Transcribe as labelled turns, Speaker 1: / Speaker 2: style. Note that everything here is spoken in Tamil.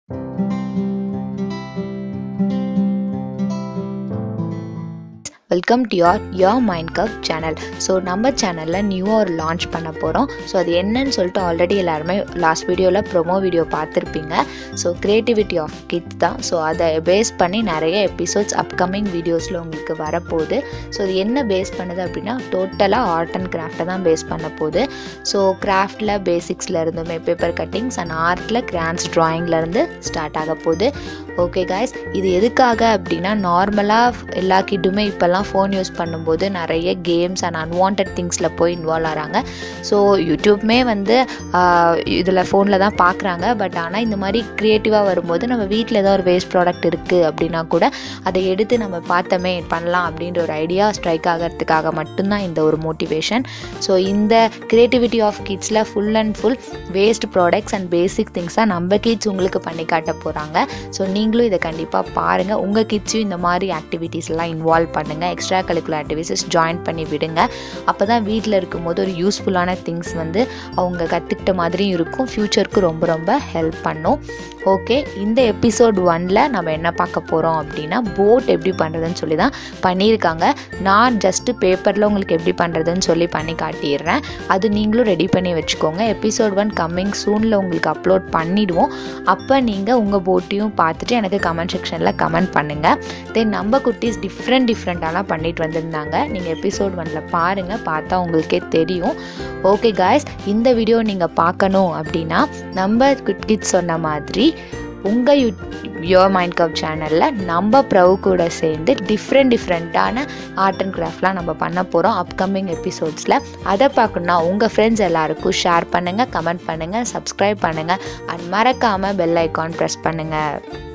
Speaker 1: welcome to your your mind cup channel so நம்ம சேனலில் நியூவாக ஒரு லான்ச் பண்ண போகிறோம் ஸோ அது என்னன்னு சொல்லிட்டு ஆல்ரெடி எல்லாருமே லாஸ்ட் வீடியோவில் ப்ரொமோ வீடியோ பார்த்துருப்பீங்க ஸோ க்ரியேட்டிவிட்டி ஆஃப் கிட்ஸ் தான் ஸோ அதை பேஸ் பண்ணி நிறைய எபிசோட்ஸ் அப்கமிங் வீடியோஸில் உங்களுக்கு வரப்போகுது ஸோ இது என்ன பேஸ் பண்ணுது அப்படின்னா டோட்டலாக ஆர்ட் அண்ட் கிராஃப்டை தான் பேஸ் பண்ண போகுது ஸோ கிராஃப்டில் பேசிக்ஸில் இருந்துமே பேப்பர் கட்டிங்ஸ் அண்ட் ஆர்ட்டில் கிராண்ட்ஸ் ட்ராயிங்லேருந்து ஸ்டார்ட் ஆக போகுது ஓகே காய்ஸ் இது எதுக்காக அப்படின்னா நார்மலாக எல்லா கிட்டுமே இப்போல்லாம் ஃபோன் யூஸ் பண்ணும்போது நிறைய கேம்ஸ் அண்ட் அன்வான்ட் திங்ஸில் போய் இன்வால்வ் ஆகிறாங்க ஸோ யூடியூப்மே வந்து இதில் ஃபோனில் தான் பார்க்குறாங்க பட் ஆனால் இந்த மாதிரி க்ரியேட்டிவாக வரும்போது நம்ம வீட்டில் ஏதோ ஒரு வேஸ்ட் ப்ராடக்ட் இருக்குது அப்படின்னா கூட அதை எடுத்து நம்ம பார்த்தோமே பண்ணலாம் அப்படின்ற ஒரு ஐடியா ஸ்ட்ரைக் ஆகிறதுக்காக மட்டும்தான் இந்த ஒரு மோட்டிவேஷன் ஸோ இந்த க்ரியேட்டிவிட்டி ஆஃப் கிட்ஸில் full and full waste products and basic things தான் நம்ம கிட்ஸ் உங்களுக்கு பண்ணி காட்ட போகிறாங்க ஸோ நீங்களும் இதை கண்டிப்பாக பாருங்கள் உங்கள் கிட்ஸையும் இந்த மாதிரி ஆக்டிவிட்டீஸ்லாம் இன்வால்வ் பண்ணுங்கள் எக்ஸ்ட்ரா கரிக்குலர் ஆக்டிவிட்டீஸ் ஜாயின் பண்ணி விடுங்க அப்போ தான் வீட்டில் இருக்கும்போது ஒரு யூஸ்ஃபுல்லான திங்ஸ் வந்து அவங்க கற்றுக்கிட்ட மாதிரியும் இருக்கும் ஃப்யூச்சருக்கு ரொம்ப ரொம்ப ஹெல்ப் பண்ணும் ஓகே இந்த எபிசோட் ஒனில் நம்ம என்ன பார்க்க போகிறோம் அப்படின்னா போட் எப்படி பண்ணுறதுன்னு சொல்லி தான் பண்ணியிருக்காங்க நான் ஜஸ்ட்டு பேப்பரில் உங்களுக்கு எப்படி பண்ணுறதுன்னு சொல்லி பண்ணி காட்டிடுறேன் அது நீங்களும் ரெடி பண்ணி வச்சுக்கோங்க எபிசோட் ஒன் கம்மிங் சூனில் உங்களுக்கு அப்லோட் பண்ணிவிடுவோம் அப்போ நீங்கள் உங்கள் போட்டையும் பார்த்துட்டு எனக்கு கமெண்ட் செக்ஷனில் கமெண்ட் பண்ணுங்கள் தென் நம்ம குட்டீஸ் டிஃப்ரெண்ட் டிஃப்ரெண்ட்டாலாம் பண்ணிட்டு வந்திருந்தாங்க நீங்கள் எபிசோட் ஒனில் பாருங்கள் பார்த்தா உங்களுக்கே தெரியும் ஓகே காய்ஸ் இந்த வீடியோ நீங்கள் பார்க்கணும் அப்படின்னா நம்ம கிட்ஸ் சொன்ன மாதிரி உங்கள் யூ யோர் மைண்ட் கப் சேனலில் நம்ம ப்ரவ் கூட சேர்ந்து டிஃப்ரெண்ட் டிஃப்ரெண்ட்டான ஆர்ட் அண்ட் கிராஃப்ட்லாம் நம்ம பண்ண போகிறோம் அப்கமிங் எபிசோட்ஸில் அதை பார்க்கணுன்னா உங்கள் ஃப்ரெண்ட்ஸ் எல்லாருக்கும் ஷேர் பண்ணுங்கள் கமெண்ட் பண்ணுங்கள் சப்ஸ்கிரைப் பண்ணுங்கள் அண்ட் மறக்காமல் பெல் ஐக்கான் ப்ரெஸ் பண்ணுங்கள்